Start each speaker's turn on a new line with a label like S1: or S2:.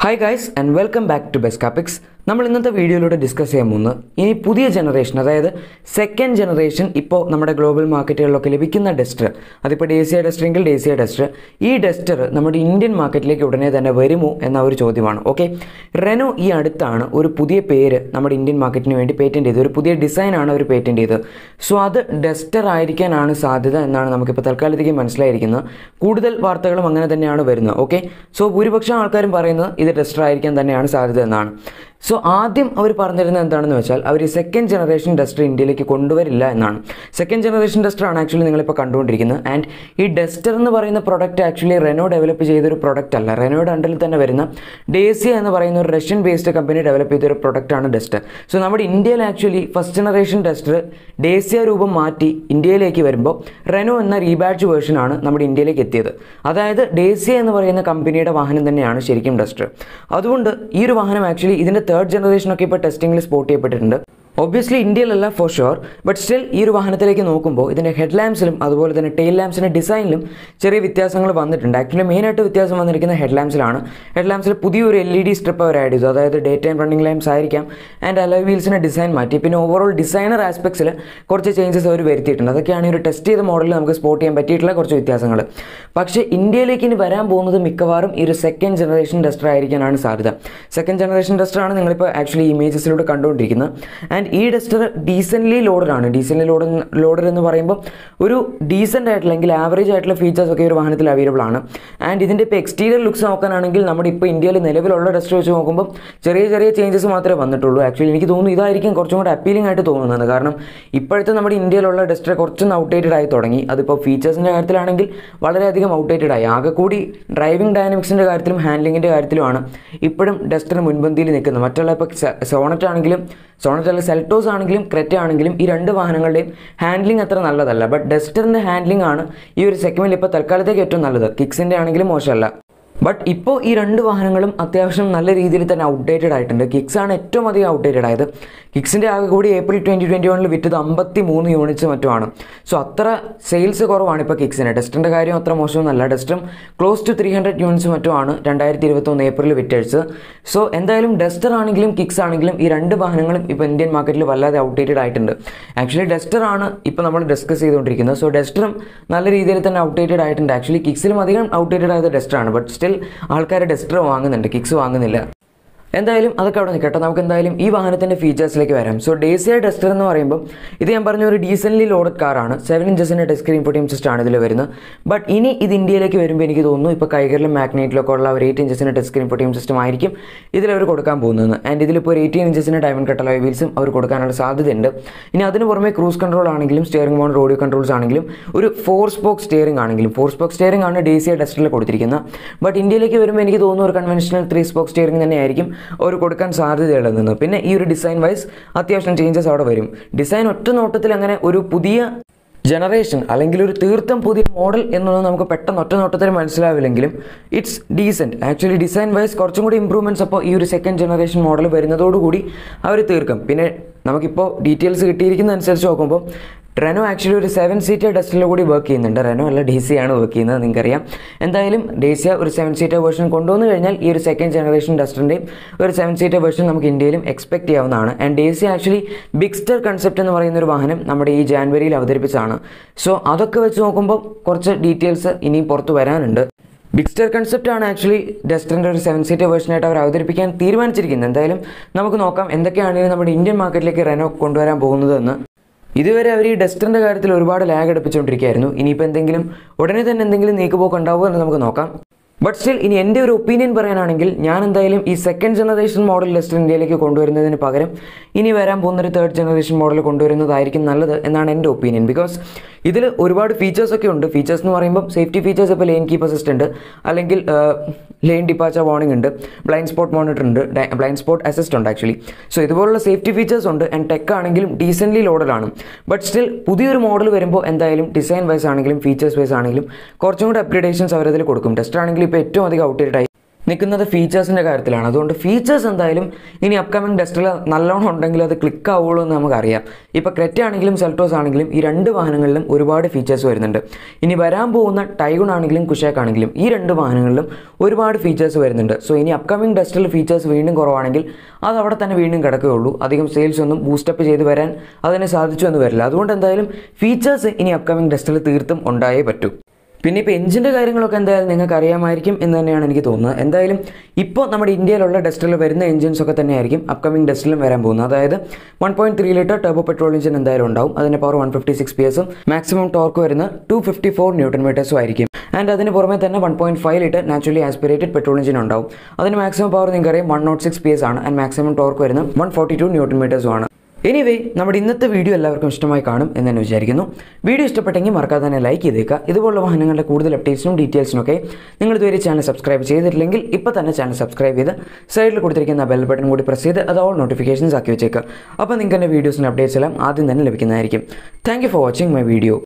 S1: hi guys and welcome back to ബെസ്കാപ്പിക്സ് നമ്മൾ ഇന്നത്തെ വീഡിയോയിലൂടെ ഡിസ്കസ് ചെയ്യാൻ പോകുന്നത് ഇനി പുതിയ ജനറേഷൻ അതായത് സെക്കൻഡ് ജനറേഷൻ ഇപ്പോൾ നമ്മുടെ ഗ്ലോബൽ മാർക്കറ്റുകളിലൊക്കെ ലഭിക്കുന്ന ഡസ്റ്റർ അതിപ്പോൾ ഡേസിയ ഡസ്റ്ററെങ്കിൽ ഡേസിയ ഡസ്റ്റർ ഈ ഡസ്റ്റർ നമ്മുടെ ഇന്ത്യൻ മാർക്കറ്റിലേക്ക് ഉടനെ തന്നെ വരുമോ എന്ന ഒരു ചോദ്യമാണ് ഓക്കെ റെനോ ഈ അടുത്താണ് ഒരു പുതിയ പേര് നമ്മുടെ ഇന്ത്യൻ മാർക്കറ്റിന് വേണ്ടി പേറ്റൻറ്റ് ചെയ്തത് ഒരു പുതിയ ഡിസൈനാണ് അവർ പേറ്റൻറ്റ് ചെയ്തത് സോ അത് ഡസ്റ്റർ ആയിരിക്കാനാണ് സാധ്യത എന്നാണ് നമുക്കിപ്പോൾ തൽക്കാലത്തേക്ക് മനസ്സിലായിരിക്കുന്നത് കൂടുതൽ വാർത്തകളും അങ്ങനെ തന്നെയാണ് വരുന്നത് ഓക്കെ സോ ഭൂരിപക്ഷം ആൾക്കാരും പറയുന്നത് ഇത് ഡസ്റ്റർ ആയിരിക്കാൻ തന്നെയാണ് സാധ്യത എന്നാണ് സോ ആദ്യം അവർ പറഞ്ഞിരുന്നത് എന്താണെന്ന് വെച്ചാൽ അവർ സെക്കൻഡ് ജനറേഷൻ ഡസ്റ്റർ ഇന്ത്യയിലേക്ക് കൊണ്ടുവരില്ല എന്നാണ് സെക്കൻഡ് ജനറേഷൻ ഡസ്റ്റർ ആണ് ആക്ച്വലി നിങ്ങളിപ്പോൾ കണ്ടുകൊണ്ടിരിക്കുന്നത് ആൻഡ് ഈ ഡസ്റ്റർ എന്ന് പറയുന്ന പ്രൊഡക്റ്റ് ആക്ച്വലി റെനോ ഡെവലപ്പ് ചെയ്തൊരു പ്രൊഡക്റ്റ് അല്ല റെനോയുടെ അണ്ടറിൽ തന്നെ വരുന്ന ഡേസിയ എന്ന് പറയുന്ന ഒരു റഷ്യൻ ബേസ്ഡ് കമ്പനി ഡെവലപ്പ് ചെയ്തൊരു പ്രൊഡക്റ്റാണ് ഡസ്റ്റർ സോ നമ്മുടെ ഇന്ത്യയിൽ actually first generation Duster Dacia രൂപം മാറ്റി ഇന്ത്യയിലേക്ക് വരുമ്പോൾ റെനോ എന്ന റീബാഡ്ജ് വേർഷനാണ് നമ്മുടെ ഇന്ത്യയിലേക്ക് എത്തിയത് അതായത് ഡേസിയ എന്ന് പറയുന്ന കമ്പനിയുടെ വാഹനം തന്നെയാണ് ശരിക്കും ഡസ്റ്റർ അതുകൊണ്ട് ഈ ഒരു വാഹനം ആക്ച്വലി ഇതിൻ്റെ തേർഡ് ജനറേഷനൊക്കെ ഇപ്പോൾ ടെസ്റ്റിംഗിൽ സ്പോട്ട് ചെയ്യപ്പെട്ടിട്ടുണ്ട് ഒബ്വിയസ്ലി ഇന്ത്യയിലല്ല ഫോർ ഷുവർ ബട്ട് സ്റ്റിൽ ഈ ഒരു വാഹനത്തിലേക്ക് നോക്കുമ്പോൾ ഇതിൻ്റെ ഹെഡ് ലാംപ്സിലും അതുപോലെ തന്നെ ടെയിൽ ലാംപ്സിൻ്റെ ഡിസൈനിലും ചെറിയ വ്യത്യാസങ്ങൾ വന്നിട്ടുണ്ട് ആക്ച്വലി മെയിനായിട്ട് വ്യത്യാസം വന്നിരിക്കുന്ന ഹെഡ് ലാംപ്സിലാണ് ഹെഡ് ലാംപ്സിൽ പുതിയൊരു എൽ ഇ ഡി സ്ട്രിപ്പ് അവർ ആഡ് ചെയ്തു അതായത് ഡേ ടൈം റണ്ണിംഗ് ലാംപ്സ് ആയിരിക്കാം ആൻഡ് അലോ വീൽസിൻ്റെ ഡിസൈൻ മാറ്റി പിന്നെ ഓവറോൾ ഡിസൈനർ ആസ്പെക്ട്സിൽ കുറച്ച് ചേഞ്ചസ് അവർ വരുത്തിയിട്ടുണ്ട് അതൊക്കെയാണ് ഈ ഒരു ടെസ്റ്റ് ചെയ്ത മോഡലിൽ നമുക്ക് സ്പോട്ട് ചെയ്യാൻ പറ്റിയിട്ടുള്ള കുറച്ച് വ്യത്യാസങ്ങൾ പക്ഷേ ഇന്ത്യയിലേക്ക് ഇനി വരാൻ പോകുന്നത് മിക്കവാറും ഈ ഒരു സെക്കൻഡ് ജനറേഷൻ ഡസ്റ്റർ ആയിരിക്കാനാണ് സാധ്യത സെക്കൻഡ് ജനറേഷൻ ഡസ്റ്റർ ആണ് നിങ്ങളിപ്പോൾ ആക്ച്വലി ഇമേജസിലൂടെ കണ്ടുകൊണ്ടിരിക്കുന്നത് ആൻഡ് ഈ ഡസ്റ്റർ ഡീസൻ്റ്ലി ലോഡഡ് ആണ് ഡീസൻ്റ്ലി ലോഡ് ലോഡഡ് എന്ന് പറയുമ്പോൾ ഒരു ഡീസൻ്റ് ആയിട്ടുള്ള അല്ലെങ്കിൽ ആവറേജ് ആയിട്ടുള്ള ഫീച്ചേഴ്സ് ഒക്കെ ഈ ഒരു വാഹനത്തിൽ അവൈലബിൾ ആണ് ആൻഡ് ഇതിൻ്റെ ഇപ്പോൾ എക്സ്റ്റീരിയർ ലുക്സ് നോക്കാനാണെങ്കിൽ നമ്മുടെ ഇപ്പോൾ ഇന്ത്യയിൽ നിലവിലുള്ള ഡസ്റ്റർ വെച്ച് നോക്കുമ്പോൾ ചെറിയ ചെറിയ ചേഞ്ചസ് മാത്രമേ വന്നിട്ടുള്ളൂ ആക്ച്വലി എനിക്ക് തോന്നുന്നു ഇതായിരിക്കും കുറച്ചും കൂടെ അപ്പീലിംഗ് ആയിട്ട് തോന്നുന്നത് കാരണം ഇപ്പോഴത്തെ നമ്മുടെ ഇന്ത്യയിലുള്ള ഡസ്റ്റർ കുറച്ചൊന്ന് ഔട്ട്ഡേറ്റഡ് ആയി തുടങ്ങി അതിപ്പോൾ ഫീച്ചേഴ്സിൻ്റെ കാര്യത്തിലാണെങ്കിൽ വളരെയധികം ഔട്ട്ഡേറ്റഡ് ആയി ആകെ കൂടി ഡ്രൈവിംഗ് ഡൈനാമിക്സിൻ്റെ കാര്യത്തിലും ഹാൻഡ്ലിങ്ങിൻ്റെ കാര്യത്തിലുമാണ് ഇപ്പോഴും ഡസ്റ്റർ മുൻപന്തിയിൽ നിൽക്കുന്നത് മറ്റുള്ള ഇപ്പോൾ സോണറ്റ് ആണെങ്കിലും സോണറ്റ് അല്ല സെൽട്ടോസ് ആണെങ്കിലും ക്രെറ്റ ആണെങ്കിലും ഈ രണ്ട് വാഹനങ്ങളുടെയും ഹാൻഡ്ലിംഗ് അത്ര നല്ലതല്ല ബട്ട് ഡസ്റ്ററിൻ്റെ ഹാൻഡ്ലിംഗ് ആണ് ഈ ഒരു സെഗ്മെൻറ്റിൽ ഇപ്പോൾ തൽക്കാലത്തേക്ക് ഏറ്റവും നല്ലത് കിക്സിൻ്റെ ആണെങ്കിലും മോശമല്ല ബട്ട് ഇപ്പോൾ ഈ രണ്ട് വാഹനങ്ങളും അത്യാവശ്യം നല്ല രീതിയിൽ തന്നെ ഔട്ട്ഡേറ്റഡ് ആയിട്ടുണ്ട് കിക്സ് ആണ് ഏറ്റവും അധികം ഔട്ട്ഡേറ്റഡ് ആയത് കിക്സിൻ്റെ ആകെ കൂടി ഏപ്രിൽ ട്വൻറ്റി ട്വൻറ്റി വണ്ണിൽ വിറ്റത് അമ്പത്തി മൂന്ന് യൂണിറ്റ്സ് മറ്റുമാണ് സോ അത്ര സെയിൽസ് കുറവാണ് ഇപ്പോൾ കിക്സിന് ഡസ്റ്ററിൻ്റെ കാര്യം അത്ര മോശമൊന്നുമല്ല ഡസ്റ്ററും close to three hundred units മറ്റുമാണ് രണ്ടായിരത്തി ഇരുപത്തൊന്ന് ഏപ്രിൽ വിറ്റഴിച്ചത് സോ എന്തായാലും ഡസ്റ്റർ ആണെങ്കിലും കിക്സ് ആണെങ്കിലും ഈ രണ്ട് വാഹനങ്ങളും ഇപ്പോൾ ഇന്ത്യൻ മാർക്കറ്റിൽ വല്ലാതെ ഔട്ട്ഡേറ്റഡ് ആയിട്ടുണ്ട് ആക്ച്വലി ഡസ്റ്റർ ആണ് ഇപ്പോൾ നമ്മൾ ഡിസ്കസ് ചെയ്തുകൊണ്ടിരിക്കുന്നത് സോ ഡസ്റ്ററും നല്ല രീതിയിൽ തന്നെ ഔട്ട്ഡേറ്റഡ് ആയിട്ടുണ്ട് ആക്ച്വലി കിക്സിലും അധികം ഔട്ട്ഡേറ്റഡ് ആയത് ഡസ്റ്ററാണ് ബട്ട് സ്റ്റിൽ ആൾക്കാർ ഡസ്റ്റർ വാങ്ങുന്നുണ്ട് കിക്സ് വാങ്ങുന്നില്ല എന്തായാലും അതൊക്കെ അവിടെ നിൽക്കട്ടെ നമുക്ക് എന്തായാലും ഈ വാഹനത്തിൻ്റെ ഫീച്ചേഴ്സിലേക്ക് വരാം സോ ഡേസിയ ഡസ്റ്റർ എന്ന് പറയുമ്പോൾ ഇത് ഞാൻ പറഞ്ഞ ഒരു ഡീസൻലി ലോഡഡ് കാറാണ് സെവൻ ഇഞ്ചസിൻ്റെ ടച്ച് സ്ക്രീൻ പൊട്ടിയം സിസ്റ്റം ആണ് ഇതിൽ വരുന്നത് ബട്ട് ഇനി ഇത് ഇന്ത്യയിലേക്ക് വരുമ്പോൾ എനിക്ക് തോന്നുന്നു ഇപ്പോൾ കൈകരിലും മാഗ്നൈറ്റിലൊക്കെ ഉള്ള ഒരു എയ്റ്റ് ഇഞ്ചസിൻ്റെ ടച്ച് സ്ക്രീൻ പൊട്ടിയം സിസ്റ്റം ആയിരിക്കും ഇതിൽ അവർ കൊടുക്കാൻ പോകുന്നത് ആൻഡ് ഇതിലിപ്പോൾ ഒരു എയ്റ്റീൻ ഇഞ്ചസിൻ്റെ ഡയമണ്ട് കട്ടല വീൽസും അവർ കൊടുക്കാനുള്ള സാധ്യതയുണ്ട് ഇനി അതിന് പുറമെ ക്രൂസ് കൺട്രോൾ ആണെങ്കിലും സ്റ്റിയറിംഗ് മോൺ റോഡിയോ കൺട്രോൾസ് ആണെങ്കിലും ഒരു ഫോർ സ്പോക്ക് സ്റ്റിയറിംഗ് ആണെങ്കിലും ഫോർ സ്പോക്ക് സ്റ്റിയറിംഗ് ആണ് ഡേസിയ ഡസ്റ്ററിൽ കൊടുത്തിരിക്കുന്നത് ബട്ട് ഇന്ത്യയിലേക്ക് വരുമ്പോൾ എനിക്ക് തോന്നുന്നു ഒരു കൺവെൻഷണൽ ത്രീ സ്പോക്ക് സ്റ്റിയറിംഗ് തന്നെയായിരിക്കും അവർ കൊടുക്കാൻ സാധ്യതയുള്ളത് പിന്നെ ഈ ഒരു ഡിസൈൻ വൈസ് അത്യാവശ്യം ചേഞ്ചസ് അവിടെ വരും ഡിസൈൻ ഒറ്റ നോട്ടത്തിൽ അങ്ങനെ ഒരു പുതിയ ജനറേഷൻ അല്ലെങ്കിൽ ഒരു തീർത്ഥം പുതിയ മോഡൽ എന്നുള്ളത് നമുക്ക് പെട്ടെന്ന് ഒറ്റ നോട്ടത്തിൽ മനസ്സിലാവില്ലെങ്കിലും it's decent actually design wise കുറച്ചും കൂടി ഇമ്പ്രൂവ്മെൻറ്റ്സ് അപ്പോൾ ഈ ഒരു സെക്കൻഡ് ജനറേഷൻ മോഡൽ വരുന്നതോടുകൂടി അവർ തീർക്കും പിന്നെ നമുക്കിപ്പോൾ ഡീറ്റെയിൽസ് കിട്ടിയിരിക്കുന്ന അനുസരിച്ച് നോക്കുമ്പോൾ റെനോ ആക്ച്വലി ഒരു സെവൻ സീറ്റർ ഡസ്റ്റിൽ കൂടി വർക്ക് ചെയ്യുന്നുണ്ട് റെനോ അല്ല ഡേസിയാണ് വർക്ക് ചെയ്യുന്നത് നിങ്ങൾക്കറിയാം എന്തായാലും ഡേസിയ ഒരു സെവൻ സീറ്റർ വേർഷൻ കൊണ്ടുവന്നു കഴിഞ്ഞാൽ ഈ ഒരു സെക്കൻഡ് ജനറേഷൻ ഡസ്റ്ററിൻ്റെയും ഒരു സെവൻ സീറ്റർ വേർഷൻ നമുക്ക് ഇന്ത്യയിലും എക്സ്പെക്ട് ചെയ്യാവുന്നതാണ് and Dacia actually Bigster concept എന്ന് പറയുന്ന ഒരു വാഹനം നമ്മുടെ ഈ ജാൻവരിയിൽ അവതരിപ്പിച്ചതാണ് സോ അതൊക്കെ വെച്ച് നോക്കുമ്പോൾ കുറച്ച് ഡീറ്റെയിൽസ് ഇനിയും പുറത്ത് വരാനുണ്ട് ബിഗ്സ്റ്റർ കൺസെപ്റ്റ് ആണ് ആക്ച്വലി ഡസ്റ്ററിൻ്റെ ഒരു സെവൻ സീറ്റർ വേർഷനായിട്ട് അവർ അവതരിപ്പിക്കാൻ തീരുമാനിച്ചിരിക്കുന്നത് എന്തായാലും നമുക്ക് നോക്കാം എന്തൊക്കെയാണ് നമ്മുടെ ഇന്ത്യൻ മാർക്കറ്റിലേക്ക് റെനോ കൊണ്ടുവരാൻ പോകുന്നതെന്ന് ഇതുവരെ അവർ ഈ ഡസ്റ്ററിൻ്റെ കാര്യത്തിൽ ഒരുപാട് ലാഗ് അടുപ്പിച്ചുകൊണ്ടിരിക്കുകയായിരുന്നു ഇനിയിപ്പോൾ എന്തെങ്കിലും ഉടനെ തന്നെ എന്തെങ്കിലും നീക്കുപോക്ക് ഉണ്ടാവുമോ എന്ന് നമുക്ക് നോക്കാം ബട്ട് സ്റ്റിൽ ഇനി എൻ്റെ ഒരു ഒപ്പീനിയൻ പറയാനാണെങ്കിൽ ഞാൻ എന്തായാലും ഈ സെക്കൻഡ് ജനറേഷൻ മോഡൽ ഡസ്റ്റർ ഇന്ത്യയിലേക്ക് കൊണ്ടുവരുന്നതിന് പകരം ഇനി വരാൻ പോകുന്ന ഒരു തേർഡ് ജനറേഷൻ മോഡൽ കൊണ്ടുവരുന്നതായിരിക്കും നല്ലത് എന്നാണ് എൻ്റെ ഒപ്പീനിയൻ ബിക്കോസ് ഇതിൽ ഒരുപാട് ഫീച്ചേഴ്സ് ഒക്കെ ഉണ്ട് ഫീച്ചേഴ്സ് എന്ന് പറയുമ്പോൾ സേഫ്റ്റി ഫീച്ചേഴ്സ് ഇപ്പോൾ ലെയിൻ കീപ്പ് അസിസ്റ്റൻ്റ് അല്ലെങ്കിൽ ലെയിൻ ഡിപ്പാച്ച വാർണിംഗ് ഉണ്ട് ബ്ലൈൻഡ് സ്പോട്ട് മോണിറ്റർ ഉണ്ട് ബ്ലൈൻഡ് സ്പോട്ട് അസിസ്റ്റ് ഉണ്ട് ആക്ച്വലി സോ ഇതുപോലുള്ള സേഫ്റ്റി ഫീച്ചേഴ്സ് ഉണ്ട് ആൻഡ് ടെക് ആണെങ്കിലും ഡീസൻ്റ്ലി ലോഡഡ് ആണ് ബട്ട് സ്റ്റിൽ പുതിയൊരു മോഡൽ വരുമ്പോൾ എന്തായാലും ഡിസൈൻ വൈസ് ആണെങ്കിലും ഫീച്ചേഴ്സ് വൈസ് ആണെങ്കിലും കുറച്ചും കൂടി അപ്ഗ്രേഡേഷൻസ് അവരതിൽ കൊടുക്കും ടെസ്റ്റ് ആണെങ്കിലും ഇപ്പോൾ ഏറ്റവും അധികം ഔട്ട്ഡേറ്റഡ് ആയി നിൽക്കുന്നത് ഫീച്ചേഴ്സിൻ്റെ കാര്യത്തിലാണ് അതുകൊണ്ട് ഫീച്ചേഴ്സ് എന്തായാലും ഇനി അപ്കമിങ് ടെസ്റ്റിൽ നല്ലോണം ഉണ്ടെങ്കിൽ അത് ക്ലിക്ക് ആവുള്ളൂ എന്ന് നമുക്കറിയാം ഇപ്പോൾ ക്രെറ്റ ആണെങ്കിലും സെൽട്ടോസ് ആണെങ്കിലും ഈ രണ്ട് വാഹനങ്ങളിലും ഒരുപാട് ഫീച്ചേഴ്സ് വരുന്നുണ്ട് ഇനി വരാൻ പോകുന്ന ടൈഗൺ ആണെങ്കിലും കുഷാക്ക് ആണെങ്കിലും ഈ രണ്ട് വാഹനങ്ങളിലും ഒരുപാട് ഫീച്ചേഴ്സ് വരുന്നുണ്ട് സോ ഇനി അപ്കമിങ് ടെസ്റ്റിൽ ഫീച്ചേഴ്സ് വീണ്ടും കുറവാണെങ്കിൽ അത് അവിടെ തന്നെ വീണ്ടും കിടക്കുകയുള്ളൂ അധികം സെയിൽസ് ഒന്നും ബൂസ്റ്റപ്പ് ചെയ്ത് വരാൻ അതിന് സാധിച്ചു എന്ന് വരില്ല അതുകൊണ്ട് എന്തായാലും ഫീച്ചേഴ്സ് ഇനി അപ്കമിങ് ടെസ്റ്റിൽ തീർത്തും ഉണ്ടായേ പറ്റൂ പിന്നെ ഇപ്പോൾ എഞ്ചിൻ്റെ കാര്യങ്ങളൊക്കെ എന്തായാലും നിങ്ങൾക്ക് അറിയാമായിരിക്കും എന്ന് തന്നെയാണ് എനിക്ക് തോന്നുന്നത് എന്തായാലും ഇപ്പോൾ നമ്മുടെ ഇന്ത്യയിലുള്ള ഡസ്റ്റിൽ വരുന്ന എഞ്ചിൻസ് ഒക്കെ തന്നെയായിരിക്കും അപ്കമിങ് ഡസ്റ്റിലും വരാൻ പോകുന്നത് അതായത് one point three litre turbo petrol engine എന്തായാലും ഉണ്ടാവും അതിൻ്റെ power one fifty six P എസും മാക്സിമം ടോർക്ക് വരുന്ന ടു ഫിഫ്റ്റി ഫോർ ന്യൂട്ടൺ മീറ്റേഴ്സും ആയിരിക്കും ആൻഡ് അതിന് പുറമെ തന്നെ one point five litre naturally aspirated petrol engine ഉണ്ടാവും അതിന് മാക്സിമം പവർ നിങ്ങൾക്കറിയാം one naught six P S ആണ് ആൻഡ് മാക്സിമം ടോർക്ക് വരുന്ന വൺ ഫോർട്ടി ടു ന്യൂട്ടൺ മീറ്റേഴ്സും ആണ് എനിവേ നമ്മുടെ ഇന്നത്തെ വീഡിയോ എല്ലാവർക്കും ഇഷ്ടമായി കാണും എന്ന് തന്നെ വിചാരിക്കുന്നു വീഡിയോ ഇഷ്ടപ്പെട്ടെങ്കിൽ മറക്കാതെ തന്നെ ലൈക്ക് ചെയ്തേക്കുക ഇതുപോലുള്ള വാഹനങ്ങളുടെ കൂടുതൽ അപ്ഡേറ്റ്സിനും ഡീറ്റെയിൽസിനും ഒക്കെ നിങ്ങൾ ഇതുവരെ ചാനൽ സബ്സ്ക്രൈബ് ചെയ്തിട്ടില്ലെങ്കിൽ ഇപ്പോൾ തന്നെ ചാനൽ സബ്സ്ക്രൈബ് ചെയ്ത് സൈഡിൽ കൊടുത്തിരിക്കുന്ന ബെൽ ബട്ടൺ കൂടി പ്രസ് ചെയ്ത് അത് ഓൾ നോട്ടിഫിക്കേഷൻസ് ആക്കി വെച്ചേക്കുക അപ്പോൾ നിങ്ങൾക്ക് എൻ്റെ വീഡിയോസിൻ്റെ അപ്ഡേറ്റ്സ് എല്ലാം ആദ്യം തന്നെ ലഭിക്കുന്നതായിരിക്കും thank for watching my video